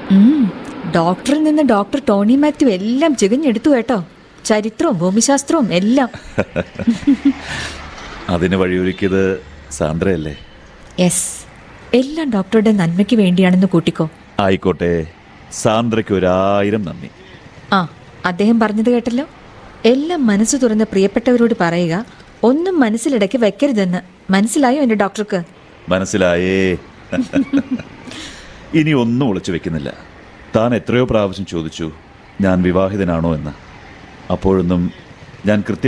ഉം, ഡോക്ടറിൽ നിന്ന് doctor Tony Mathew എല്ലാം ചികഞ്ഞെടുത്തു കേട്ടോ ചരിത്രവും ഭൂമിശാസ്ത്രവും എല്ലാം അതിന് വഴിയൊരുക്കിയത് സാന്ദ്രയല്ലേ യെസ് എല്ലാം ഡോക്ടറുടെ നന്മയ്ക്ക് വേണ്ടിയാണെന്ന് കൂട്ടിക്കോ ആയിക്കോട്ടെ സാന്ദ്രയ്ക്ക് ഒരായിരം നന്ദി ആ അദ്ദേഹം പറഞ്ഞത് കേട്ടല്ലോ എല്ലാം മനസ്സ് തുറന്ന് പ്രിയപ്പെട്ടവരോട് പറയുക ഒന്നും മനസ്സിലിടയ്ക്ക് വെക്കരുതെന്ന് മനസ്സിലായോ എന്റെ ഡോക്ടർക്ക് മനസ്സിലായേ ഇനി ഒന്നും ഒളിച്ചു വെക്കുന്നില്ല താൻ എത്രയോ പ്രാവശ്യം ചോദിച്ചു ഞാൻ വിവാഹിതനാണോ എന്ന് അപ്പോഴൊന്നും ഞാൻ കൃത്യം